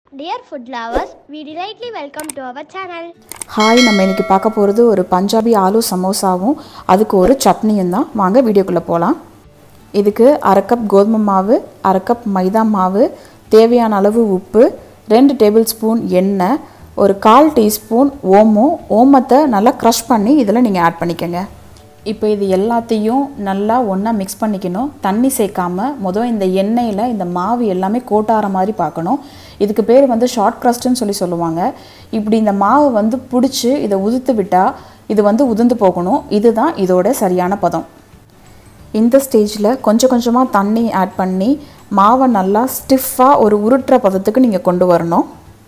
Dear food lovers, we delightfully welcome to our channel. Hi நம்ம இன்னைக்கு பார்க்க போகிறது ஒரு பஞ்சாபி ஆலு சமோசாவும் அதுக்கு ஒரு சட்னியும் தான் வாங்க வீடியோக்குள்ளே போகலாம் இதுக்கு அரை கப் கோதுமை மாவு அரை கப் மைதா மாவு தேவையான அளவு உப்பு ரெண்டு டேபிள் ஸ்பூன் எண்ணெய் ஒரு கால் டீஸ்பூன் ஓமம் ஓமத்தை நல்லா க்ரஷ் பண்ணி இதில் நீங்கள் ஆட் பண்ணிக்கோங்க இப்போ இது எல்லாத்தையும் நல்லா ஒன்றா மிக்ஸ் பண்ணிக்கணும் தண்ணி சேர்க்காம மொதல் இந்த எண்ணெயில் இந்த மாவு எல்லாமே கோட்டார மாதிரி பார்க்கணும் இதுக்கு பேர் வந்து ஷார்ட் க்ரஸ்ட்டுன்னு சொல்லி சொல்லுவாங்க இப்படி இந்த மாவு வந்து பிடிச்சி இதை உதுத்து விட்டால் இது வந்து உதிர்ந்து போகணும் இதுதான் இதோட சரியான பதம் இந்த ஸ்டேஜில் கொஞ்சம் கொஞ்சமாக தண்ணி ஆட் பண்ணி மாவை நல்லா ஸ்டிஃபாக ஒரு உருட்டுற பதத்துக்கு நீங்கள் கொண்டு வரணும்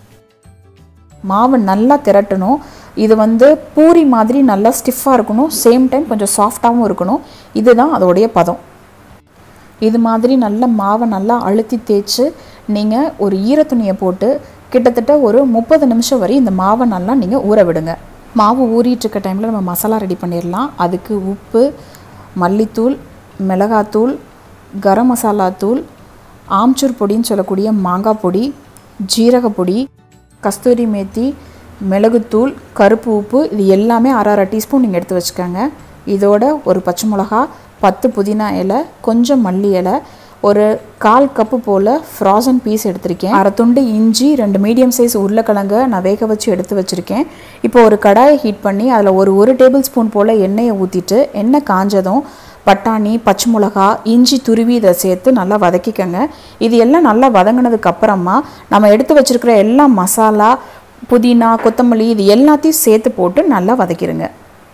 மாவு நல்லா திரட்டணும் இது வந்து பூரி மாதிரி நல்லா ஸ்டிஃபாக இருக்கணும் சேம் டைம் கொஞ்சம் சாஃப்டாகவும் இருக்கணும் இதுதான் அதோடைய பதம் இது மாதிரி நல்ல மாவை நல்லா அழுத்தி தேய்ச்சி நீங்கள் ஒரு ஈரத்துணியை போட்டு கிட்டத்தட்ட ஒரு முப்பது நிமிஷம் வரை இந்த மாவை நல்லா நீங்கள் ஊற விடுங்க மாவு ஊறிட்டு இருக்க டைமில் நம்ம மசாலா ரெடி பண்ணிடலாம் அதுக்கு உப்பு மல்லித்தூள் மிளகாத்தூள் கரம் மசாலா தூள் ஆம்ச்சூர் பொடின்னு சொல்லக்கூடிய மாங்காய் பொடி ஜீரகப்பொடி கஸ்தூரி மேத்தி மிளகுத்தூள் கருப்பு உப்பு இது எல்லாமே அரை அரை டீஸ்பூன் நீங்கள் எடுத்து வச்சுக்கோங்க இதோட ஒரு பச்சை மிளகா பத்து புதினா இலை கொஞ்சம் மல்லி இலை ஒரு கால் கப்பு போல் ஃப்ராசன் பீஸ் எடுத்திருக்கேன் அரை துண்டு இஞ்சி ரெண்டு மீடியம் சைஸ் உருளைக்கிழங்க நான் வேக வச்சு எடுத்து வச்சுருக்கேன் இப்போ ஒரு கடாயை ஹீட் பண்ணி அதில் ஒரு ஒரு டேபிள் ஸ்பூன் போல் எண்ணெயை ஊற்றிட்டு எண்ணெய் காஞ்சதும் பட்டாணி பச்சை மிளகா இஞ்சி துருவி இதை சேர்த்து நல்லா வதக்கிக்கோங்க இது எல்லாம் நல்லா வதங்கினதுக்கு அப்புறமா நம்ம எடுத்து வச்சுருக்கிற எல்லா மசாலா புதினா கொத்தமல்லி இது எல்லாத்தையும் சேர்த்து போட்டு நல்லா வதக்கிடுங்க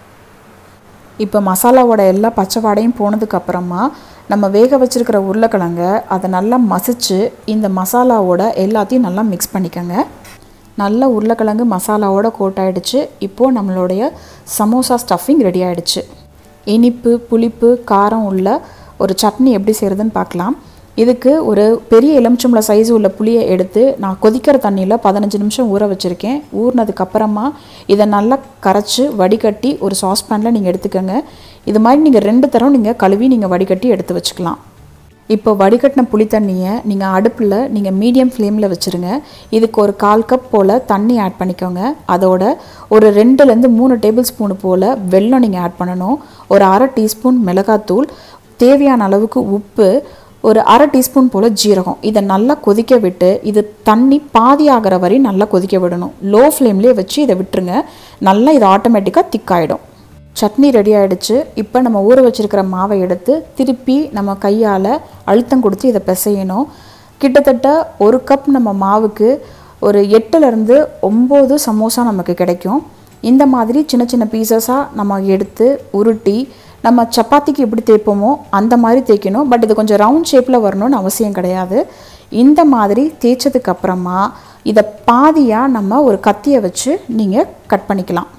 இப்போ மசாலாவோட எல்லா பச்சை வாடையும் போனதுக்கு அப்புறமா நம்ம வேக வச்சுருக்கிற உருளைக்கிழங்க அதை நல்லா மசிச்சு இந்த மசாலாவோட எல்லாத்தையும் நல்லா மிக்ஸ் பண்ணிக்கோங்க நல்ல உருளைக்கிழங்கு மசாலாவோட கோட் ஆயிடுச்சு இப்போது நம்மளுடைய சமோசா ஸ்டஃபிங் ரெடி ஆயிடுச்சு இனிப்பு புளிப்பு காரம் உள்ள ஒரு சட்னி எப்படி செய்கிறதுன்னு பார்க்கலாம் இதுக்கு ஒரு பெரிய எலுமிச்சம்பளம் சைஸ் உள்ள புளியை எடுத்து நான் கொதிக்கிற தண்ணியில் பதினஞ்சு நிமிஷம் ஊற வச்சுருக்கேன் ஊறினதுக்கு அப்புறமா இதை நல்லா கரைச்சி வடிகட்டி ஒரு சாஸ்பேனில் நீங்கள் எடுத்துக்கோங்க இது மாதிரி நீங்கள் ரெண்டு தரம் நீங்கள் கழுவி நீங்கள் வடிகட்டி எடுத்து வச்சுக்கலாம் இப்போ வடிகட்டின புளி தண்ணியை நீங்கள் அடுப்பில் நீங்கள் மீடியம் ஃப்ளேமில் வச்சுருங்க இதுக்கு ஒரு கால் கப் போல் தண்ணி ஆட் பண்ணிக்கோங்க அதோட ஒரு ரெண்டுலேருந்து மூணு டேபிள் ஸ்பூனு போல் வெல்லம் நீங்கள் ஆட் பண்ணணும் ஒரு அரை டீஸ்பூன் மிளகாத்தூள் தேவையான அளவுக்கு உப்பு ஒரு அரை டீஸ்பூன் போல் ஜீரகம் இதை நல்லா கொதிக்க விட்டு இது தண்ணி பாதி ஆகிற வரை நல்லா கொதிக்க விடணும் லோ ஃப்ளேம்லேயே வச்சு இதை விட்டுருங்க நல்லா இது ஆட்டோமேட்டிக்காக திக்காயிடும் சட்னி ரெடி ஆகிடுச்சு இப்போ நம்ம ஊற வச்சுருக்கிற மாவை எடுத்து திருப்பி நம்ம கையால் அழுத்தம் கொடுத்து இதை பிசையணும் கிட்டத்தட்ட ஒரு கப் நம்ம மாவுக்கு ஒரு எட்டுலேருந்து ஒம்பது சமோசா நமக்கு கிடைக்கும் இந்த மாதிரி சின்ன சின்ன பீசஸாக நம்ம எடுத்து உருட்டி நம்ம சப்பாத்திக்கு எப்படி தேய்ப்போமோ அந்த மாதிரி தேய்க்கணும் பட் இது கொஞ்சம் ரவுண்ட் ஷேப்பில் வரணும்னு அவசியம் கிடையாது இந்த மாதிரி தேய்ச்சதுக்கு அப்புறமா இதை பாதியாக நம்ம ஒரு கத்தியை வச்சு நீங்கள் கட் பண்ணிக்கலாம்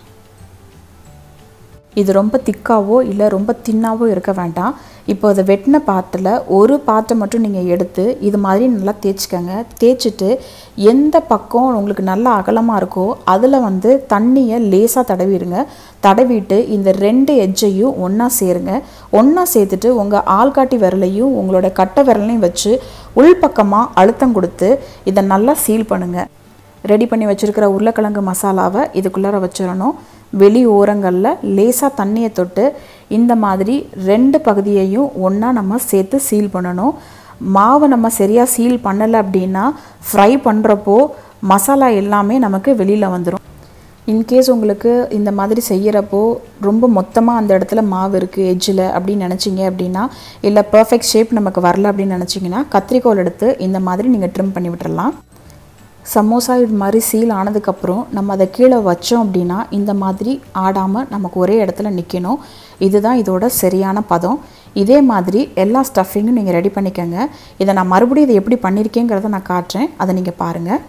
இது ரொம்ப திக்காவோ இல்லை ரொம்ப தின்னாவோ இருக்க வேண்டாம் இப்போ அதை வெட்டின பாத்தில் ஒரு பாட்டை மட்டும் நீங்கள் எடுத்து இது மாதிரி நல்லா தேய்ச்சிக்கோங்க தேய்ச்சிட்டு எந்த பக்கம் உங்களுக்கு நல்லா அகலமாக இருக்கோ அதில் வந்து தண்ணியை லேசாக தடவிடுங்க தடவிட்டு இந்த ரெண்டு எட்ஜையும் ஒன்றா சேருங்க ஒன்றா சேர்த்துட்டு உங்கள் ஆள்காட்டி விரலையும் உங்களோட கட்டை விரலையும் வச்சு உள்பக்கமாக அழுத்தம் கொடுத்து இதை நல்லா சீல் பண்ணுங்கள் ரெடி பண்ணி வச்சுருக்கிற உருளைக்கிழங்கு மசாலாவை இதுக்குள்ளார வச்சிடணும் வெளி ஓரங்களில் லேசாக தண்ணியை தொட்டு இந்த மாதிரி ரெண்டு பகுதியையும் ஒன்றா நம்ம சேர்த்து சீல் பண்ணணும் மாவை நம்ம சரியாக சீல் பண்ணலை அப்படின்னா ஃப்ரை பண்ணுறப்போ மசாலா எல்லாமே நமக்கு வெளியில் வந்துடும் இன்கேஸ் உங்களுக்கு இந்த மாதிரி செய்கிறப்போ ரொம்ப மொத்தமாக அந்த இடத்துல மாவு இருக்குது எஜ்ஜில் அப்படின்னு நினச்சிங்க அப்படின்னா இல்லை பர்ஃபெக்ட் ஷேப் நமக்கு வரல அப்படின்னு நினச்சிங்கன்னா கத்திரிக்கோல் எடுத்து இந்த மாதிரி நீங்கள் ட்ரிம் பண்ணி விட்டுறலாம் சமோசா இது மாதிரி சீல் ஆனதுக்கப்புறம் நம்ம அதை கீழே வச்சோம் அப்படின்னா இந்த மாதிரி ஆடாமல் நமக்கு ஒரே இடத்துல நிற்கணும் இதுதான் இதோட சரியான பதம் இதே மாதிரி எல்லா ஸ்டஃபிங்கும் நீங்கள் ரெடி பண்ணிக்கோங்க இதை நான் மறுபடியும் இதை எப்படி பண்ணியிருக்கேங்கிறத நான் காட்டுறேன் அதை நீங்கள் பாருங்கள்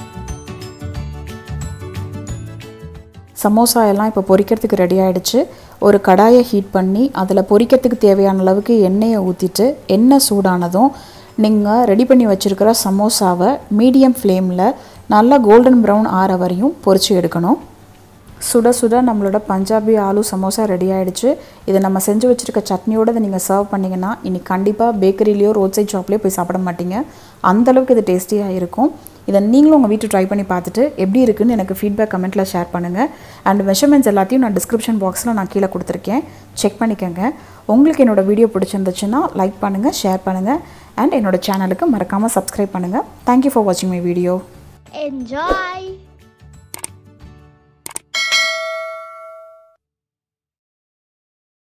சமோசா எல்லாம் இப்போ பொரிக்கிறதுக்கு ரெடி ஆயிடுச்சு ஒரு கடாயை ஹீட் பண்ணி அதில் பொரிக்கிறதுக்கு தேவையான அளவுக்கு எண்ணெயை ஊற்றிட்டு எண்ணெய் சூடானதும் நீங்கள் ரெடி பண்ணி வச்சுருக்கிற சமோசாவை மீடியம் ஃப்ளேமில் நல்லா கோல்டன் ப்ரௌன் ஆற வரையும் பொரிச்சு எடுக்கணும் சுட சுட நம்மளோட பஞ்சாபி ஆலு சமோசா ரெடி ஆகிடுச்சு இதை நம்ம செஞ்சு வச்சுருக்க சட்னியோடு இதை நீங்கள் சர்வ் பண்ணிங்கன்னா இன்றைக்கி கண்டிப்பாக பேக்கரிலேயோ ரோட் சைட் ஷாப்லேயோ போய் சாப்பிட மாட்டீங்க அந்தளவுக்கு இது டேஸ்டியாக இருக்கும் இதை நீங்களும் உங்கள் வீட்டு ட்ரை பண்ணி பார்த்துட்டு எப்படி இருக்குன்னு எனக்கு ஃபீட்பேக் கமெண்ட்டில் ஷேர் பண்ணுங்கள் அண்ட் மெஷர்மெண்ட்ஸ் எல்லாத்தையும் நான் டிஸ்கிரிப்ஷன் பாக்ஸில் நான் கீழே கொடுத்துருக்கேன் செக் பண்ணிக்கோங்க உங்களுக்கு என்னோடய வீடியோ பிடிச்சிருந்துச்சுன்னா லைக் பண்ணுங்கள் ஷேர் பண்ணுங்கள் அண்ட் என்னோடய சேனலுக்கு மறக்காமல் சப்ஸ்கிரைப் பண்ணுங்கள் தேங்க்யூ ஃபார் வாட்சிங் மை வீடியோ Enjoy!